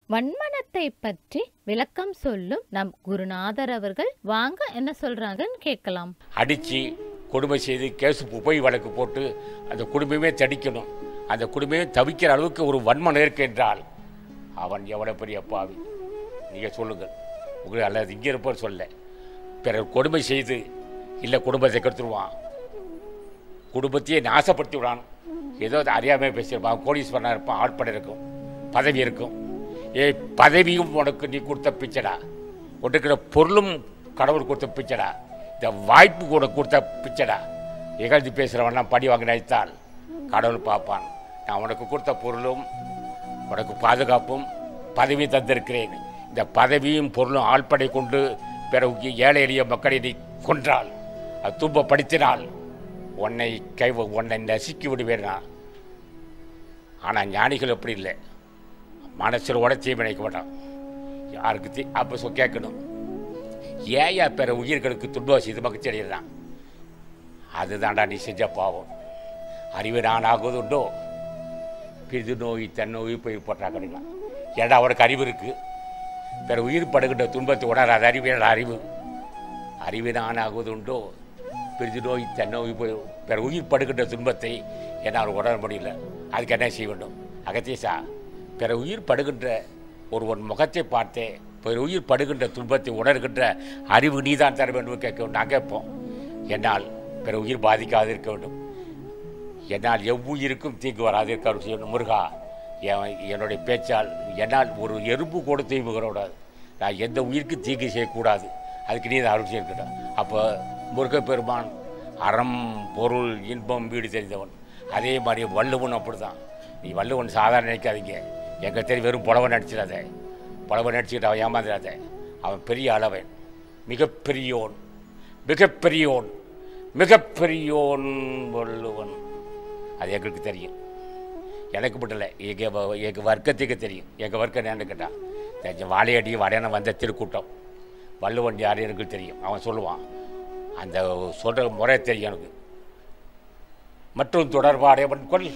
வன்மனத்தை பற்றி விளக்கம் சொல்லும் நம் குருநாதர் அவர்கள் வாங்க என்ன சொல்றாங்கன்னு கேட்கலாம் அடித்து கொடுமை செய்து கேசு பொய் வழக்கு போட்டு அந்த குடும்பமே தடிக்கணும் அந்த குடும்பமே தவிக்கிற அளவுக்கு ஒரு வன்மம் இருக்கின்றால் அவன் எவ்வளோ பெரிய பாவி நீங்கள் சொல்லுங்கள் உங்களுக்கு அல்லது இங்கே இருப்பவர் சொல்ல பிறர் கொடுமை செய்து இல்லை குடும்பத்தை கெடுத்துருவான் குடும்பத்தையே நாசப்படுத்தி விடான் ஏதோ அறியாமல் பேசியிருப்பான் கோடீஸ்வரனாக இருப்பான் ஆட்படை இருக்கும் பதவி இருக்கும் ஏ பதவியும் உனக்கு நீ கொடுத்த பிச்சடா உனக்கு பொருளும் கடவுள் கொடுத்த பிச்சடா இந்த வாய்ப்பு கூட கொடுத்த பிச்சடா இகழ்ந்து பேசுகிறவன்லாம் படி வாங்க நினைத்தால் கடவுள் பார்ப்பான் நான் உனக்கு கொடுத்த பொருளும் உனக்கு பாதுகாப்பும் பதவியும் தந்திருக்கிறேன் இந்த பதவியும் பொருளும் ஆள்படை கொண்டு பிறகு ஏழை எளிய மக்களை நீ கொன்றால் அது துன்பப்படுத்தினால் உன்னை கை உன்னை நசுக்கி விடுவேன் நான் ஆனால் ஞானிகள் அப்படி இல்லை மனசில் உடச்சி நினைக்க மாட்டான் யாருக்கு தீ அப்போ சொ கேட்கணும் ஏயா பிற உயிர்களுக்கு துன்பம் செய்து மகிழ்ச்சி அடைகிறான் அதுதான்டா நீ செஞ்ச பாவம் அறிவு நான் ஆகுவது உண்டோ பிரிது நோய் தன்னோய் போய் போட்டா கிடைக்கலாம் ஏடா அவனுக்கு அறிவு இருக்கு பிற உயிர் படுகின்ற துன்பத்தை உணராத அறிவு என்னடா அறிவு அறிவு நான் ஆகுவது உண்டோ பிரிது நோய் தன்னோய் போய் பிற உயிர் படுகின்ற துன்பத்தை என்னால் உணர முடியல அதுக்கு என்ன செய்ய வேண்டும் அகத்தீசா பிற உயிர் படுகின்ற ஒருவன் முகத்தை பார்த்தே பிற உயிர் படுகின்ற துன்பத்தை உணர்கின்ற அறிவு நீதான் தர வேண்டும் கேட்க வேண்டும் நான் கேட்போம் என்னால் பிற உயிர் பாதிக்காது இருக்க வேண்டும் என்னால் எவ்வுயிருக்கும் தீங்கு வராது இருக்க அருள் செய்யணும் முருகா என் என்னுடைய பேச்சால் என்னால் ஒரு எறும்பு கூட தீங்கு வரக்கூடாது நான் எந்த உயிருக்கு தீங்கு செய்யக்கூடாது அதுக்கு நீ தான் அருள் செய்யணும் அப்போ முருகப்பெருமான் அறம் பொருள் இன்பம் வீடு தெரிந்தவன் அதே மாதிரி வள்ளுவன் அப்படி தான் நீ வள்ளுவன் சாதாரண நினைக்காதீங்க எங்கள் தெரியும் வெறும் புலவன் நடிச்சிடாத புலவன் நடிச்சுக்கிட்டு அவன் ஏமாந்துடாத அவன் பெரிய அளவன் மிகப்பெரியோன் மிகப்பெரியோன் மிகப்பெரியோன் வள்ளுவன் அது எங்களுக்கு தெரியும் எனக்கு மட்டும் இல்லை எங்கள் எங்கள் வர்க்கத்துக்கு தெரியும் எங்கள் வர்க்கம் என்னன்னு கேட்டால் தெரிஞ்ச வாழையடி வடையான வந்த திருக்கூட்டம் வள்ளுவன் யார் எனக்கு தெரியும் அவன் சொல்லுவான் அந்த சொல்கிற முறை தெரியும் எனக்கு மற்றும் தொடர்பாடையவன் கொள்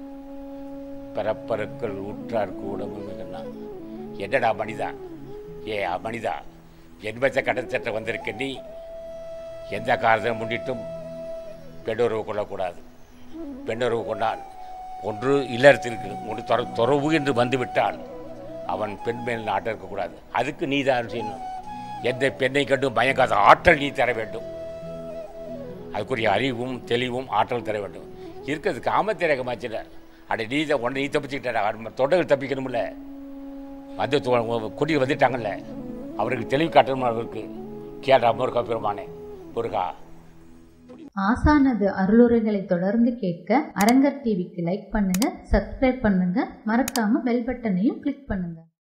பிறப்பருக்கள் உற்றார் கூட என்னடா மனிதா ஏ மனிதா ஜென்மத்தை கடத்தட்ட வந்திருக்க நீ எந்த காரணத்தை முன்னிட்டும் பெண்ணுறவு கொள்ளக்கூடாது பெண்ணுறவு கொண்டால் ஒன்று இல்லறத்திற்கு ஒன்று தொர துறவு என்று வந்துவிட்டால் அவன் பெண் மேல் நாட்டம் இருக்கக்கூடாது அதுக்கு நீ தான் செய்யணும் எந்த பெண்ணை கண்டு மயங்காத ஆற்றல் நீ தர வேண்டும் அதுக்குரிய அறிவும் தெளிவும் ஆற்றல் தர வேண்டும் இருக்கிறது காமத்திரகமாச்சுல அட நீ தான் ஒன்றை நீ தப்பிச்சுக்கிட்ட தொண்டைகள் தப்பிக்கணும்ல வந்து குடி வந்துட்டாங்கல்ல அவருக்கு தெளிவு காட்டணும் அவருக்கு கேட்டா முருகா பெருமானே முருகா ஆசானது அருளுரைகளை தொடர்ந்து கேட்க அரங்கர் டிவிக்கு லைக் பண்ணுங்க சப்ஸ்கிரைப் பண்ணுங்க மறக்காம பெல் பட்டனையும் கிளிக் பண்ணுங்க